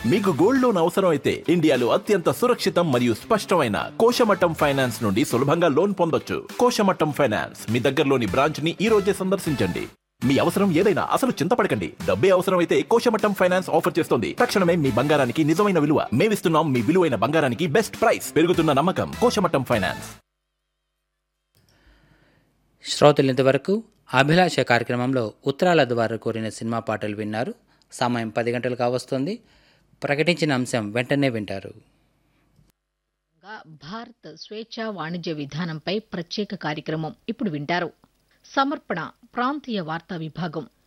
మీకు gold loan అవసరం అయితే ఇండియాలో అత్యంత సురక్షితం మరియు స్పష్టమైన కోశమట్టం ఫైనాన్స్ నుండి సులభంగా లోన్ పొందొచ్చు కోశమట్టం ఫైనాన్స్ మీ దగ్గరలోని బ్రాంచ్ ని ఈ రోజే సందర్శించండి మీ అవసరం ఏదైనా అసలు చింతపడకండి డబ్బే అవసరం అయితే కోశమట్టం ఫైనాన్స్ ఆఫర్ చేస్తుంది తక్షణమే మీ బంగారానికి నిజమైన విలువ మేమిస్తున్నాం మీ విలువైన బంగారానికి బెస్ట్ ప్రైస్ పెరుగుతున్న నమ్మకం కోశమట్టం ఫైనాన్స్ శ్రోతలు ఇంతవరకు అభిలాష కార్యక్రమంలో ఉత్తరాల ద్వారా కోరిన సినిమా పాటలు విన్నారు సమయం పది గంటలు కావస్తుంది ప్రకటించిన అంశం వెంటనే వింటారు గా భారత్ స్వేచ్ఛా వాణిజ్య విధానంపై ప్రత్యేక కార్యక్రమం ఇప్పుడు వింటారు సమర్పణ ప్రాంతీయ వార్తా విభాగం